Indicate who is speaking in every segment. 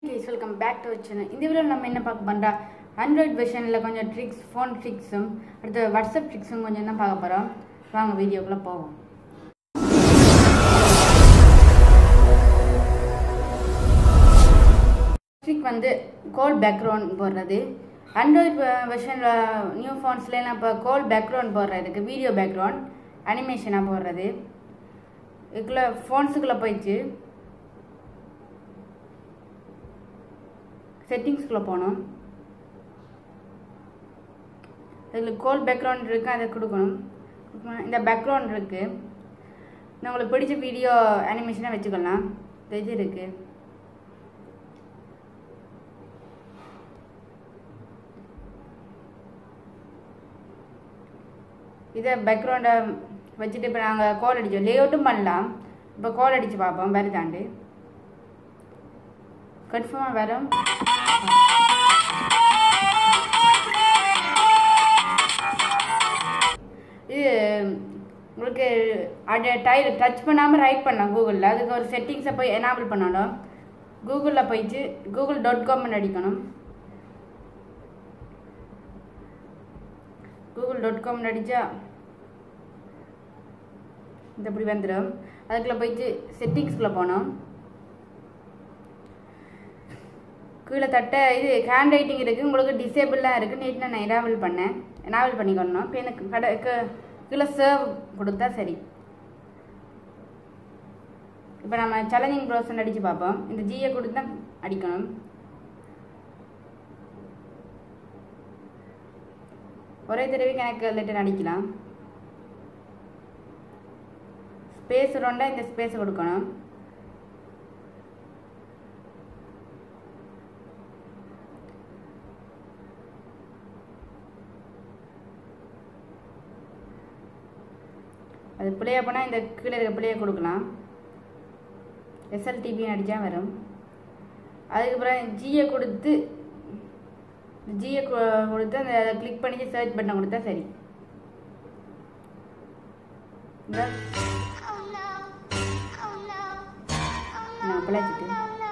Speaker 1: Guys welcome back to channel இந்த வீடியோவில் நம்ம என்ன பார்க்க பண்ணுறா ஆண்ட்ராய்ட் வெர்ஷனில் கொஞ்சம் ட்ரிக்ஸ் ஃபோன் ட்ரிக்ஸும் அடுத்து வாட்ஸ்அப் ட்ரிக்ஸும் கொஞ்சம் தான் பார்க்க போகிறோம் வாங்க வீடியோக்குள்ளே போவோம் ட்ரிக் வந்து கோல் பேக்ரவுண்ட் போடுறது ஆண்ட்ராய்ட் வெர்ஷனில் நியூ ஃபோன்ஸ்லாம் இப்போ கோல் பேக்ரவுண்ட் போடுறதுக்கு வீடியோ பேக்ரவுண்ட் அனிமேஷனாக போடுறது இதுக்குள்ளே ஃபோன்ஸுக்குள்ளே போயிடுச்சு செட்டிங்ஸ்குள்ளே போகணும் இதில் கோல் பேக்ரவுண்ட் இருக்குது அதை கொடுக்கணும் இந்த பேக்ரவுண்ட் இருக்குது இந்த உங்களுக்கு பிடிச்ச வீடியோ அனிமேஷனாக வச்சுக்கலாம் இந்த இது இருக்குது இதை பேக்ரவுண்டை வச்சுட்டு இப்போ நாங்கள் கால் அடித்தோம் லேஅவுட்டும் பண்ணலாம் இப்போ கால் அடித்து பார்ப்போம் வருதாண்டு கன்ஃபார்மாக வரும் இது உங்களுக்கு அதை டை டச் பண்ணாமல் ரைட் பண்ணலாம் கூகுளில் அதுக்கு ஒரு செட்டிங்ஸை போய் எனாபிள் பண்ணணும் கூகுளில் போயிட்டு கூகுள் டாட் காம்னு அடிக்கணும் கூகுள் டாட் காம்னு அடித்தா இந்த இப்படி வந்துடும் அதுக்குள்ளே போயிட்டு செட்டிங்ஸ்குள்ளே போனோம் கீழே தட்ட இது ஹேண்ட் ரைட்டிங் இருக்குது உங்களுக்கு டிசேபிளாக இருக்குது நேற்று நான் எனாபிள் பண்ணேன் எனாபிள் பண்ணிக்கணும் இப்போ எனக்கு கடை கீழே சர்வ் கொடுத்தா சரி இப்போ நம்ம சேலஞ்சிங் ப்ரோசன் அடித்து பார்ப்போம் இந்த ஜியை கொடுத்து தான் அடிக்கணும் ஒரே தடவைக்கு எனக்கு லெட்டர் அடிக்கலாம் ஸ்பேஸ் ரொண்டா இந்த ஸ்பேஸ் கொடுக்கணும் அது பிள்ளையா போனால் இந்த கீழே இருக்க பிள்ளைய கொடுக்கலாம் எஸ்எல்டிபின்னு அடித்தா வரும் அதுக்கப்புறம் ஜியை கொடுத்து ஜியை கொடுத்து அந்த அதை கிளிக் பண்ணி சர்ச் பட்டன் கொடுத்தா சரி நான் பிள்ளைச்சிட்டு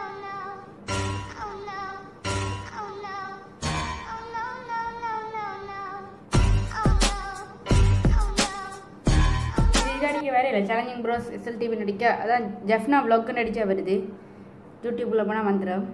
Speaker 1: அடிக்க வேற இல்லை சேலஞ்சிங் ப்ரோஸ் எஸ்எல்டிவி நடிக்க அதான் ஜெஃப்னா வ்ளாக்கு நடிச்சா வருது யூடியூப்பில் போனால் வந்துடும்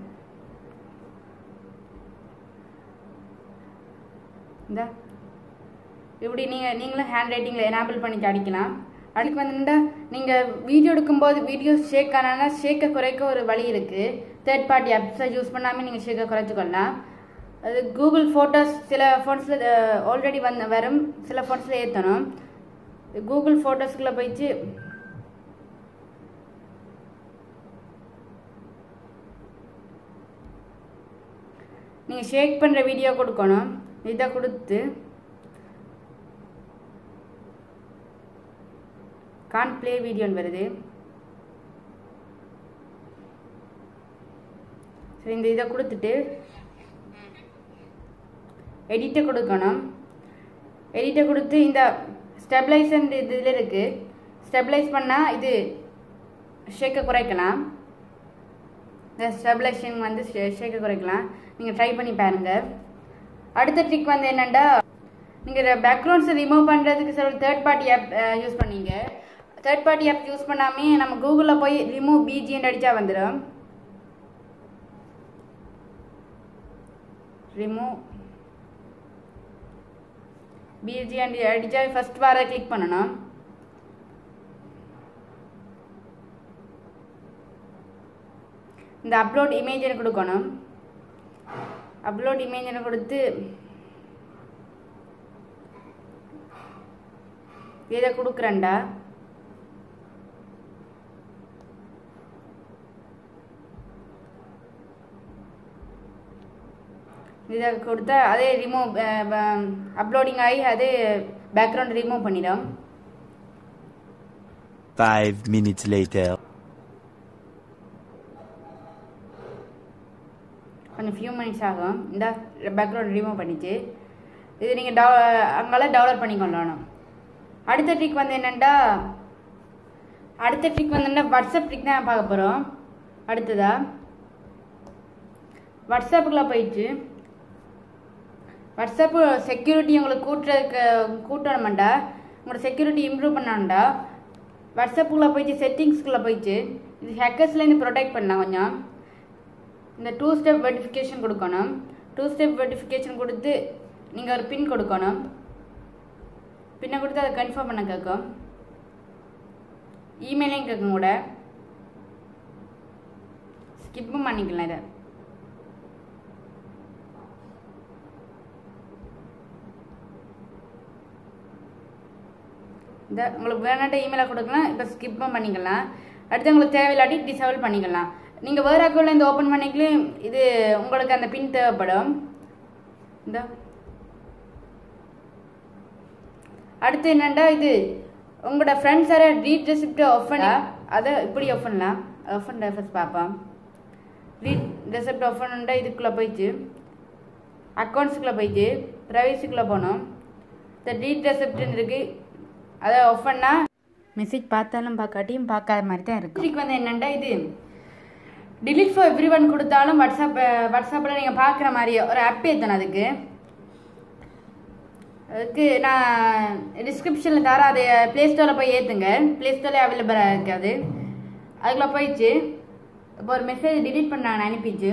Speaker 1: இந்த இப்படி நீங்கள் நீங்களும் ஹேண்ட் ரைட்டிங்கில் எனாபிள் பண்ணி அடிக்கலாம் அதுக்கு வந்துட்டா நீங்கள் வீடியோ எடுக்கும்போது வீடியோ ஷேக் ஆனால் ஷேக்கை குறைக்க ஒரு வழி இருக்குது தேர்ட் பார்ட்டி ஆப்ஸை யூஸ் பண்ணாமல் நீங்கள் ஷேக்கை குறைச்சிக்கொள்ளலாம் அது கூகுள் ஃபோட்டோஸ் சில ஃபோன்ஸில் ஆல்ரெடி வந்து வரும் சில ஃபோன்ஸில் ஏற்றணும் கூகுள் ஃபோட்டோஸ்குள்ளே போயிட்டு நீங்கள் ஷேக் பண்ணுற வீடியோ கொடுக்கணும் இதை கொடுத்து கான் ப்ளே வீடியோன்னு வருது சரி இந்த இதை கொடுத்துட்டு எடிட்டை கொடுக்கணும் எடிட்டை கொடுத்து இந்த ஸ்டெபிளைசர் இதில் இருக்குது ஸ்டெபிளைஸ் பண்ணால் இது ஷேக்கை குறைக்கலாம் இந்த ஸ்டெபிளைசேஷன் வந்து ஷேக்கை குறைக்கலாம் நீங்கள் ட்ரை பண்ணி பாருங்கள் அடுத்த ட்ரிக் வந்து என்னென்னா நீங்கள் பேக்ரவுண்ட்ஸை ரிமூவ் பண்ணுறதுக்கு சில தேர்ட் பார்ட்டி ஆப் யூஸ் பண்ணீங்க தேர்ட் பார்ட்டி ஆப் யூஸ் பண்ணாமே நம்ம கூகுளில் போய் ரிமூவ் பிஜின்னு அடித்தா வந்துடும் ரிமூவ் பிஜி அண்ட் அடித்தா ஃபஸ்ட் வார கிளிக் பண்ணணும் இந்த அப்லோட் இமேஜனை கொடுக்கணும் அப்லோட் இமேஜனை கொடுத்து இதை கொடுக்குறேன்டா இதை கொடுத்தா அதே ரிமூவ் அப்லோடிங் ஆகி அதே பேக்ரவுண்ட் ரிமூவ் பண்ணிடும்
Speaker 2: Five minutes later.
Speaker 1: கொஞ்சம் ஃபியூ மினிட்ஸ் ஆகும் இந்த பேக்ரவுண்ட் ரிமூவ் பண்ணிச்சு இது நீங்கள் டவு அங்கெல்லாம் டெவலப் பண்ணிக்கொள்ளணும் அடுத்த ட்ரிக் வந்து என்னென்னா அடுத்த ட்ரிக் வந்து வாட்ஸ்அப் ட்ரிக் தான் பார்க்க போகிறோம் அடுத்ததா வாட்ஸ்அப்புக்குள்ள போயிட்டு வாட்ஸ்அப்பு செக்யூரிட்டி உங்களுக்கு கூட்டுறதுக்கு கூட்டணுமெண்டா உங்களோட செக்யூரிட்டி இம்ப்ரூவ் பண்ணணும்டா வாட்ஸ்அப்புக்குள்ளே போயிட்டு செட்டிங்ஸ்குள்ளே போயிட்டு இது ஹேக்கர்ஸ்லேருந்து ப்ரொடெக்ட் பண்ணலாம் கொஞ்சம் இந்த டூ ஸ்டெப் வெரிஃபிகேஷன் கொடுக்கணும் டூ ஸ்டெப் வெரிஃபிகேஷன் கொடுத்து நீங்கள் ஒரு பின் கொடுக்கணும் பின்னை கொடுத்து அதை கன்ஃபார்ம் பண்ண கேட்கும் இமெயிலையும் கேட்கும் கூட ஸ்கிப்பும் பண்ணிக்கலாம் இதை இந்த உங்களுக்கு வேணாட்ட இமெயிலை கொடுக்கலாம் இப்போ ஸ்கிப்பும் பண்ணிக்கலாம் அடுத்து உங்களுக்கு தேவையில்லாட்டி டிசேபிள் பண்ணிக்கலாம் நீங்கள் வேறு அக்கௌண்ட்லேருந்து ஓப்பன் பண்ணிக்கலும் இது உங்களுக்கு அந்த பின் தேவைப்படும் இந்த அடுத்து என்னண்டா இது உங்களோட ஃப்ரெண்ட்ஸ் யாரை ரீட் ரெசிப்ட் ஆஃப் பண்ணி அதை இப்படி ஆஃப் பண்ணலாம் ஆஃப் பண்ண ஃபஸ்ட் பார்ப்போம் ரீட் ரெசிப்ட் ஆஃப் பண்ணுண்டா இதுக்குள்ளே போயிட்டு அக்கௌண்ட்ஸுக்குள்ளே போயிட்டு ப்ரைவசிக்குள்ளே போகணும் இந்த ரீட் ரெசிப்ட்னு இருக்குது அதை ஆஃப் பண்ணால் மெசேஜ் பார்த்தாலும் பார்க்காட்டியும் பார்க்காத மாதிரி தான் இருக்கும் இதுக்கு வந்து என்னென்னா இது டிலீட் ஃபார் எவ்ரி ஒன் கொடுத்தாலும் வாட்ஸ்அப் வாட்ஸ்அப்பில் நீங்கள் பார்க்குற மாதிரி ஒரு ஆப் ஏற்றணும் அதுக்கு அதுக்கு நான் டிஸ்கிரிப்ஷனில் தரேன் அதை ப்ளே ஸ்டோரில் போய் ஏற்றுங்க ப்ளே ஸ்டோரில் அவைலபிளாக இருக்காது அதுக்குள்ளே போயிடுச்சு இப்போ ஒரு மெசேஜ் டிலீட் பண்ணாங்க அனுப்பிச்சு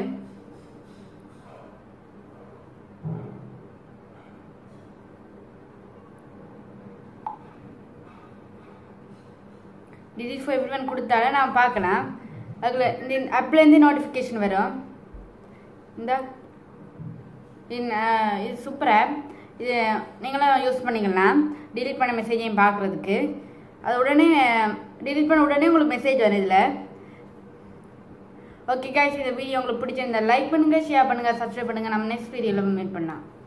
Speaker 1: டிலீட் ஃபார் எவ்ரி ஒன் கொடுத்தாலும் நான் பார்க்கலாம் அதில் இந்த ஆப்லேருந்து நோட்டிஃபிகேஷன் வரும் இந்த இன் இது சூப்பர் ஆப் இது நீங்களும் யூஸ் பண்ணிக்கலாம் டிலீட் பண்ண மெசேஜையும் பார்க்குறதுக்கு அது உடனே டிலீட் பண்ண உடனே உங்களுக்கு மெசேஜ் வரும் இதில் ஓகே காய்ச்சி இந்த வீடியோ உங்களுக்கு பிடிச்சிருந்தா லைக் பண்ணுங்கள் ஷேர் பண்ணுங்கள் சப்ஸ்கிரைப் பண்ணுங்கள் நம்ம நெக்ஸ்ட் வீடியோவில் மீட் பண்ணலாம்